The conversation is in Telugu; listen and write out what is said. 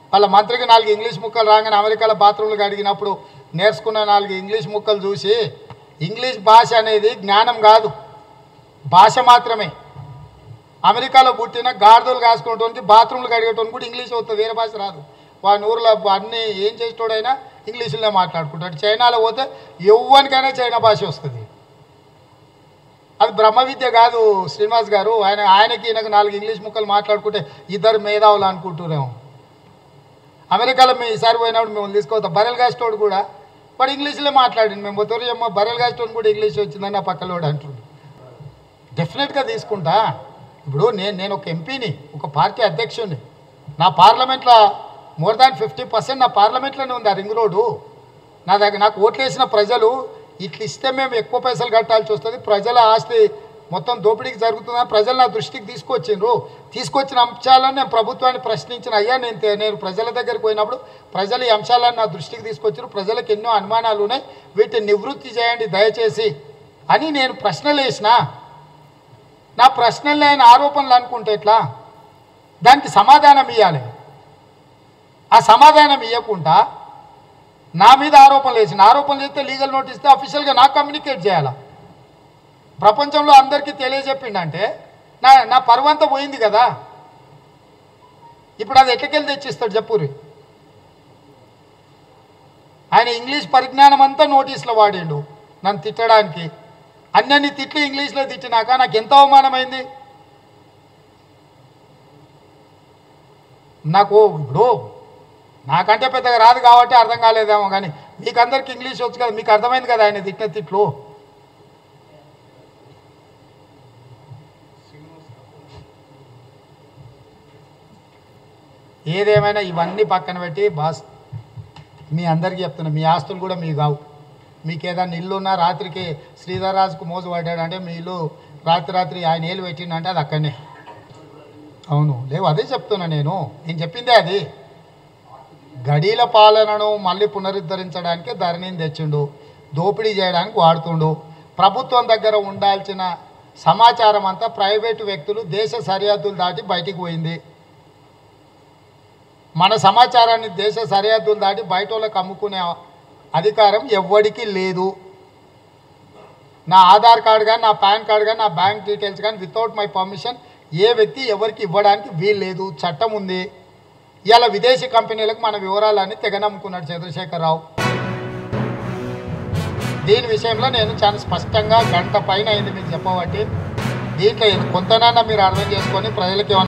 వాళ్ళ మంత్రికి నాలుగు ఇంగ్లీష్ ముక్కలు రాగానే అమెరికాలో బాత్రూమ్లకు అడిగినప్పుడు నేర్చుకున్న నాలుగు ఇంగ్లీష్ ముక్కలు చూసి ఇంగ్లీష్ భాష అనేది జ్ఞానం కాదు భాష మాత్రమే అమెరికాలో పుట్టిన గాడిదలు కాసుకునేటోనికి బాత్రూమ్లు కడిగేటోనికి కూడా ఇంగ్లీష్ అవుతుంది వేరే భాష రాదు వాడి ఊర్లో అన్నీ ఏం చేసేటోడైనా ఇంగ్లీషులోనే మాట్లాడుకుంటాడు చైనాలో పోతే ఎవ్వనికైనా చైనా భాష వస్తుంది అది బ్రహ్మ విద్య కాదు శ్రీనివాస్ గారు ఆయన ఆయనకి ఈయనకు నాలుగు ఇంగ్లీష్ ముక్కలు మాట్లాడుకుంటే ఇద్దరు మేధావులు అనుకుంటున్నాము అమెరికాలో మేము ఈసారి పోయినప్పుడు మేము తీసుకోవద్దాం బరెల్ గాస్టోడు కూడా వాడు ఇంగ్లీష్లో మాట్లాడింది మేము పోతే ఏమో బరెల్ గాస్టోడు కూడా ఇంగ్లీష్ వచ్చిందని నా పక్కలోడు అంటుండు డెఫినెట్గా తీసుకుంటా ఇప్పుడు నేను నేను ఒక ఎంపీని ఒక పార్టీ అధ్యక్షుడిని నా పార్లమెంట్లో మోర్ దాన్ ఫిఫ్టీ పర్సెంట్ నా పార్లమెంట్లోనే ఉంది ఆ రింగ్ రోడ్డు నా దగ్గర నాకు ఓట్లేసిన ప్రజలు ఇట్లా ఇస్తే మేము ఎక్కువ పైసలు కట్టాల్సి వస్తుంది ప్రజల ఆస్తి మొత్తం దోపిడీకి జరుగుతుందని ప్రజలు నా దృష్టికి తీసుకొచ్చిండ్రు తీసుకొచ్చిన అంశాలను నేను ప్రభుత్వాన్ని ప్రశ్నించిన అయ్యా నేను తే- నేను ప్రజల దగ్గరికి పోయినప్పుడు ప్రజలు ఈ అంశాలను నా దృష్టికి తీసుకొచ్చారు ప్రజలకు ఎన్నో అనుమానాలు ఉన్నాయి వీటిని నివృత్తి చేయండి దయచేసి అని నేను ప్రశ్నలు వేసిన నా ప్రశ్నలు ఆయన ఆరోపణలు అనుకుంటే ఎట్లా దానికి సమాధానం ఇవ్వాలి ఆ సమాధానం ఇవ్వకుండా నా మీద ఆరోపణలు వేసిన ఆరోపణలు చేస్తే లీగల్ నోటీస్ ఇస్తే అఫీషియల్గా నాకు కమ్యూనికేట్ చేయాలా ప్రపంచంలో అందరికీ తెలియజెప్పిండంటే నా నా పరువంతా పోయింది కదా ఇప్పుడు అది ఎట్లకెళ్ళి తెచ్చిస్తాడు చెప్పురి ఆయన ఇంగ్లీష్ పరిజ్ఞానం అంతా నోటీసులో వాడిండు నన్ను తిట్టడానికి అన్నీ తిట్లు ఇంగ్లీష్లో తిట్టినాక నాకు ఎంత అవమానమైంది నాకు ఇప్పుడు నాకంటే పెద్దగా రాదు కాబట్టి అర్థం కాలేదేమో కానీ మీకు అందరికి ఇంగ్లీష్ వచ్చు కదా మీకు అర్థమైంది కదా ఆయన తిట్టిన తిట్లు ఏదేమైనా ఇవన్నీ పక్కన పెట్టి బాస్ మీ అందరికీ చెప్తున్నా మీ ఆస్తులు కూడా మీ కావు మీకు ఏదైనా ఇల్లు ఉన్నా రాత్రికి శ్రీధర్రాజుకు మోజు పడ్డాడు అంటే మీ ఇల్లు రాత్రి రాత్రి ఆయన ఏళ్ళు పెట్టిండంటే అది అక్కడనే అవును లేవు అదే చెప్తున్నా నేను నేను చెప్పిందే అది గడీల పాలనను మళ్ళీ పునరుద్ధరించడానికి ధరణిని తెచ్చిండు దోపిడీ చేయడానికి వాడుతుండు ప్రభుత్వం దగ్గర ఉండాల్సిన సమాచారం అంతా ప్రైవేటు వ్యక్తులు దేశ సరిహద్దులు దాటి బయటికి పోయింది మన సమాచారాన్ని దేశ సరిహద్దులు దాటి బయట వాళ్ళకి అమ్ముకునే అధికారం ఎవ్వడికి లేదు నా ఆధార్ కార్డు కానీ నా పాన్ కార్డు కానీ నా బ్యాంక్ డీటెయిల్స్ కానీ వితౌట్ మై పర్మిషన్ ఏ వ్యక్తి ఎవరికి ఇవ్వడానికి వీలు లేదు చట్టం ఉంది ఇవాళ విదేశీ కంపెనీలకు మన వివరాలన్నీ తెగనమ్ముకున్నాడు చంద్రశేఖరరావు దీని విషయంలో నేను చాలా స్పష్టంగా గంట పైన అయింది మీకు చెప్పబట్టి దీంట్లో కొంతనన్నా మీరు అర్థం చేసుకొని ప్రజలకి ఏమన్నా